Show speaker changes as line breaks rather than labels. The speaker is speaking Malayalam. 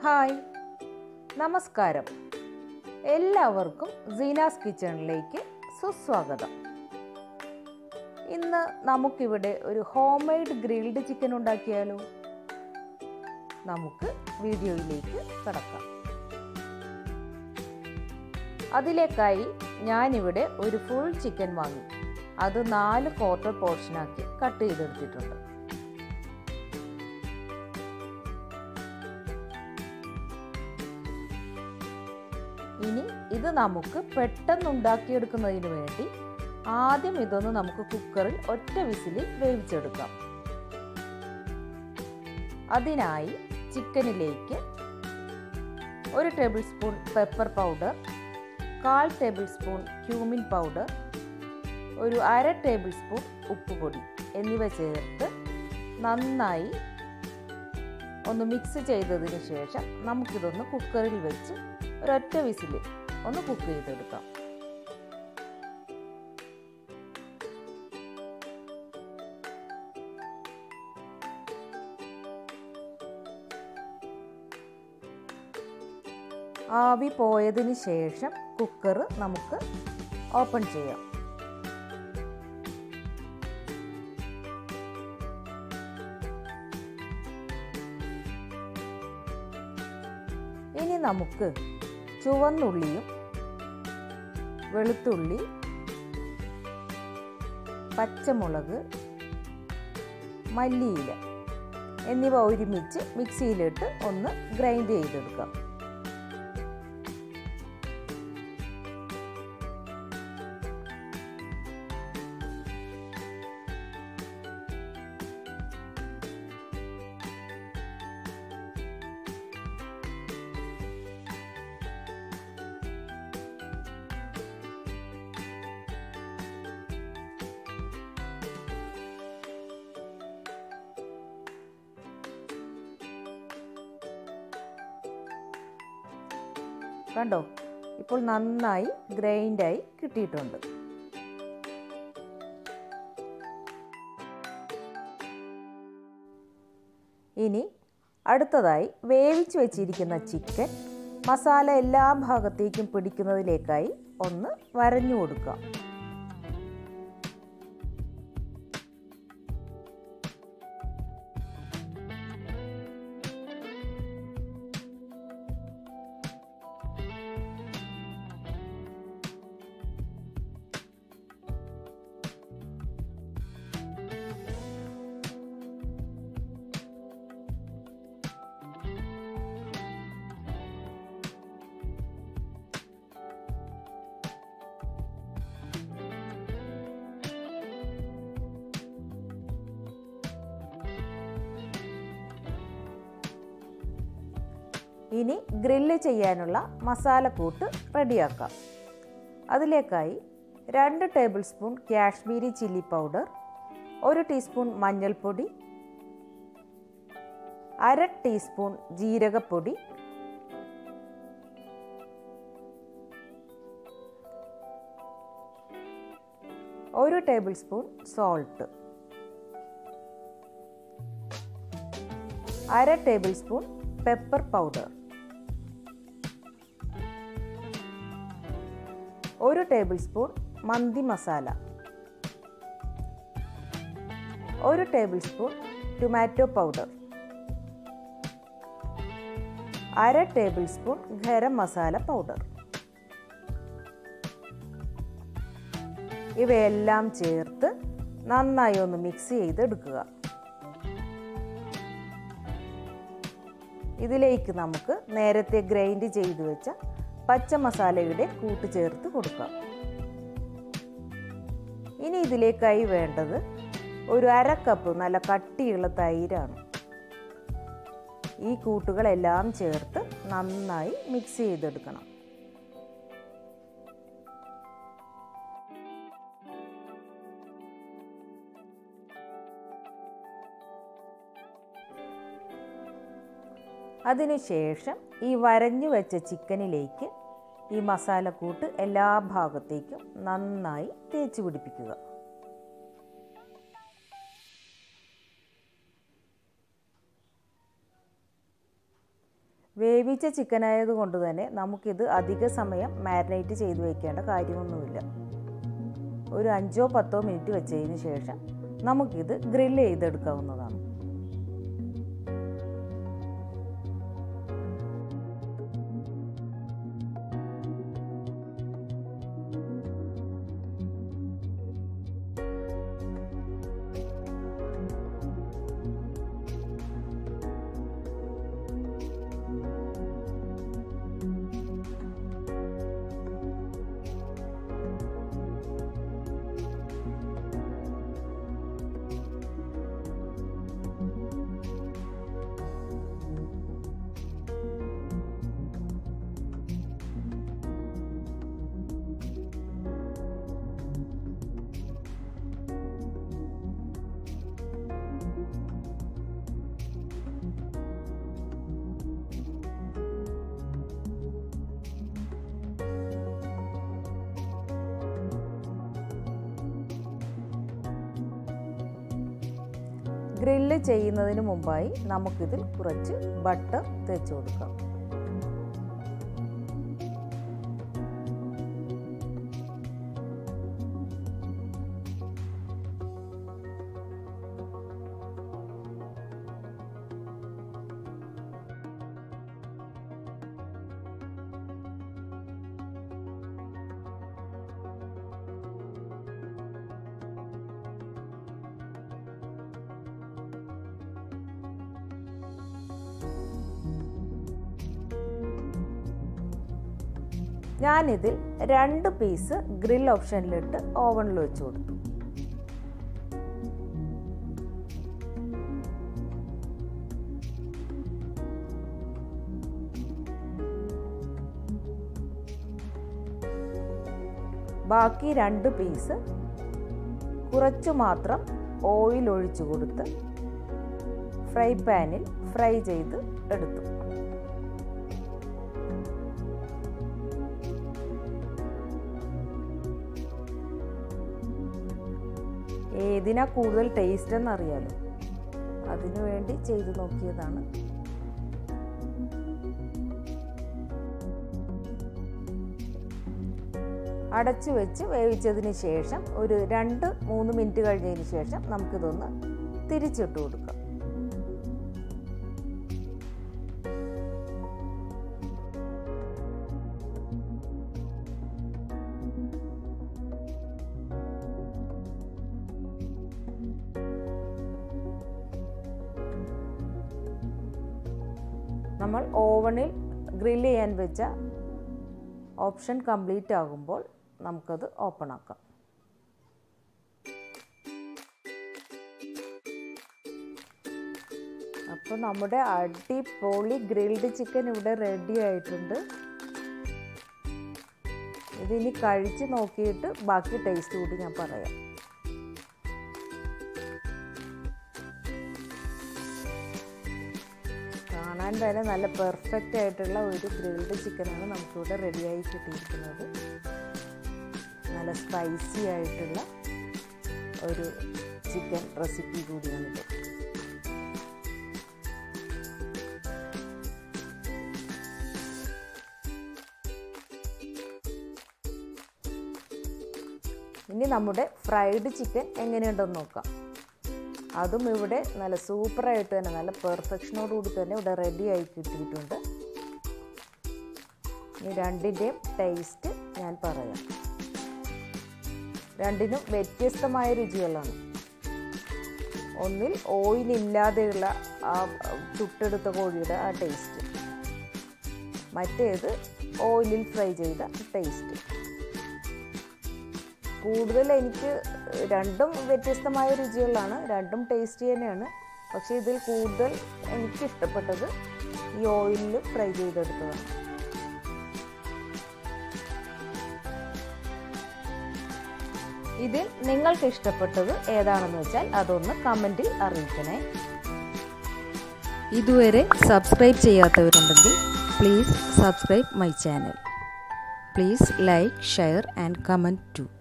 ഹായ് നമസ്കാരം എല്ലാവർക്കും സീനാസ് കിച്ചണിലേക്ക് സുസ്വാഗതം ഇന്ന് നമുക്കിവിടെ ഒരു ഹോം മെയ്ഡ് ഗ്രിൽഡ് ചിക്കൻ ഉണ്ടാക്കിയാലോ നമുക്ക് വീഡിയോയിലേക്ക് കടക്കാം അതിലേക്കായി ഞാനിവിടെ ഒരു ഫുൾ ചിക്കൻ വാങ്ങി അത് നാല് ക്വാർട്ടർ പോർഷനാക്കി കട്ട് ചെയ്തെടുത്തിട്ടുണ്ട് ഇനി ഇത് നമുക്ക് പെട്ടെന്ന് ഉണ്ടാക്കിയെടുക്കുന്നതിന് വേണ്ടി ആദ്യം ഇതൊന്ന് നമുക്ക് കുക്കറിൽ ഒറ്റ വിസിലിൽ വേവിച്ചെടുക്കാം അതിനായി ചിക്കനിലേക്ക് ഒരു ടേബിൾ സ്പൂൺ പെപ്പർ പൗഡർ കാൽ ടേബിൾ സ്പൂൺ ക്യൂമിൻ പൗഡർ ഒരു അര ടേബിൾ സ്പൂൺ ഉപ്പുപൊടി എന്നിവ ചേർത്ത് നന്നായി ഒന്ന് മിക്സ് ചെയ്തതിന് ശേഷം നമുക്കിതൊന്ന് കുക്കറിൽ വെച്ച് ഒരൊറ്റ വിസിൽ ഒന്ന് കുക്ക് ചെയ്തെടുക്കാം ആവി പോയതിന് ശേഷം കുക്കർ നമുക്ക് ഓപ്പൺ ചെയ്യാം ഇനി നമുക്ക് ചുവന്നുള്ളിയും വെളുത്തുള്ളി പച്ചമുളക് മല്ലിയില എന്നിവ ഒരുമിച്ച് മിക്സിയിലിട്ട് ഒന്ന് ഗ്രൈൻഡ് ചെയ്തെടുക്കാം കണ്ടോ ഇപ്പോൾ നന്നായി ഗ്രൈൻഡായി കിട്ടിയിട്ടുണ്ട് ഇനി അടുത്തതായി വേവിച്ച് വെച്ചിരിക്കുന്ന ചിക്കൻ മസാല എല്ലാ ഭാഗത്തേക്കും പിടിക്കുന്നതിലേക്കായി ഒന്ന് വരഞ്ഞു കൊടുക്കാം ഇനി ഗ്രില്ല് ചെയ്യാനുള്ള മസാലക്കൂട്ട് റെഡിയാക്കാം അതിലേക്കായി രണ്ട് tablespoon Kashmiri chilli powder ഒരു ടീസ്പൂൺ മഞ്ഞൾപ്പൊടി അര ടീസ്പൂൺ ജീരകപ്പൊടി ഒരു ടേബിൾ സ്പൂൺ സോൾട്ട് അര ടേബിൾ സ്പൂൺ പെപ്പർ പൗഡർ ഒരു ടേബിൾ സ്പൂൺ മന്തി മസാല ഒരു ടേബിൾ സ്പൂൺ ടൊമാറ്റോ പൗഡർ അര tablespoon garam masala powder ഇവയെല്ലാം ചേർത്ത് നന്നായി ഒന്ന് മിക്സ് ചെയ്തെടുക്കുക ഇതിലേക്ക് നമുക്ക് നേരത്തെ ഗ്രൈൻഡ് ചെയ്തു വെച്ച പച്ച മസാലയുടെ കൂട്ട് ചേർത്ത് കൊടുക്കാം ഇനി ഇതിലേക്കായി വേണ്ടത് ഒരു അര കപ്പ് നല്ല കട്ടിയുള്ള തൈരാണ് ഈ കൂട്ടുകളെല്ലാം ചേർത്ത് നന്നായി മിക്സ് ചെയ്തെടുക്കണം അതിനുശേഷം ഈ വരഞ്ഞു വെച്ച ചിക്കനിലേക്ക് ഈ മസാലക്കൂട്ട് എല്ലാ ഭാഗത്തേക്കും നന്നായി തേച്ച് പിടിപ്പിക്കുക വേവിച്ച ചിക്കൻ ആയതുകൊണ്ട് തന്നെ നമുക്കിത് അധിക സമയം മാരിനേറ്റ് ചെയ്ത് വെക്കേണ്ട കാര്യമൊന്നുമില്ല ഒരു അഞ്ചോ പത്തോ മിനിറ്റ് വെച്ചതിന് ശേഷം നമുക്കിത് ഗ്രില്ല് ചെയ്തെടുക്കാവുന്നതാണ് ഗ്രില്ല് ചെയ്യുന്നതിന് മുമ്പായി നമുക്കിതിൽ കുറച്ച് ബട്ടർ തേച്ച് കൊടുക്കാം ഞാനിതിൽ രണ്ട് പീസ് ഗ്രിൽ ഓപ്ഷനിലിട്ട് ഓവണിൽ വെച്ച് കൊടുത്തു ബാക്കി രണ്ട് പീസ് കുറച്ചു മാത്രം ഓയിൽ ഒഴിച്ചു കൊടുത്ത് ഫ്രൈ പാനിൽ ഫ്രൈ ചെയ്ത് എടുത്തു ഏതിനാ കൂടുതൽ ടേസ്റ്റ് എന്നറിയാലോ അതിനു വേണ്ടി ചെയ്തു നോക്കിയതാണ് അടച്ചു വെച്ച് വേവിച്ചതിന് ശേഷം ഒരു രണ്ട് മൂന്ന് മിനിറ്റ് കഴിഞ്ഞതിന് ശേഷം നമുക്കിതൊന്ന് തിരിച്ചിട്ട് കൊടുക്കാം നമ്മൾ ഓവണിൽ ഗ്രില്ല് ചെയ്യാൻ വെച്ച ഓപ്ഷൻ കംപ്ലീറ്റ് ആകുമ്പോൾ നമുക്കത് ഓപ്പൺ ആക്കാം അപ്പോൾ നമ്മുടെ അടിപൊളി ഗ്രിൽഡ് ചിക്കൻ ഇവിടെ റെഡി ആയിട്ടുണ്ട് ഇതിനി കഴിച്ച് നോക്കിയിട്ട് ബാക്കി ടേസ്റ്റ് കൂടി ഞാൻ പറയാം കാണാൻ തന്നെ നല്ല പെർഫെക്റ്റ് ആയിട്ടുള്ള ഒരു ഗ്രിൽഡ് ചിക്കനാണ് നമുക്കിവിടെ റെഡിയായി കിട്ടിയിരിക്കുന്നത് നല്ല സ്പൈസി ആയിട്ടുള്ള ഒരു ചിക്കൻ റെസിപ്പി കൂടിയാണിത് ഇനി നമ്മുടെ ഫ്രൈഡ് ചിക്കൻ എങ്ങനെയുണ്ടെന്ന് നോക്കാം അതും ഇവിടെ നല്ല സൂപ്പറായിട്ട് തന്നെ നല്ല പെർഫെക്ഷനോടുകൂടി തന്നെ ഇവിടെ റെഡി ആയി കിട്ടിയിട്ടുണ്ട് ഈ രണ്ടിൻ്റെയും ടേസ്റ്റ് ഞാൻ പറയാം രണ്ടിനും വ്യത്യസ്തമായ രുചികളാണ് ഒന്നിൽ ഓയിലില്ലാതെയുള്ള ആ ചുട്ടെടുത്ത കോഴിയുടെ ആ ടേസ്റ്റ് മറ്റേത് ഓയിലിൽ ഫ്രൈ ചെയ്ത ടേസ്റ്റ് കൂടുതൽ എനിക്ക് രണ്ടും വ്യത്യസ്തമായ രുചികളാണ് രണ്ടും ടേസ്റ്റി തന്നെയാണ് പക്ഷേ ഇതിൽ കൂടുതൽ എനിക്ക് ഇഷ്ടപ്പെട്ടത് ഈ ഓയിലിൽ ഫ്രൈ ചെയ്തെടുത്തതാണ് ഇതിൽ നിങ്ങൾക്ക് ഇഷ്ടപ്പെട്ടത് ഏതാണെന്ന് വെച്ചാൽ അതൊന്ന് കമൻറ്റിൽ അറിയിക്കണേ ഇതുവരെ സബ്സ്ക്രൈബ് ചെയ്യാത്തവരുണ്ടെങ്കിൽ please subscribe my channel please like share and comment to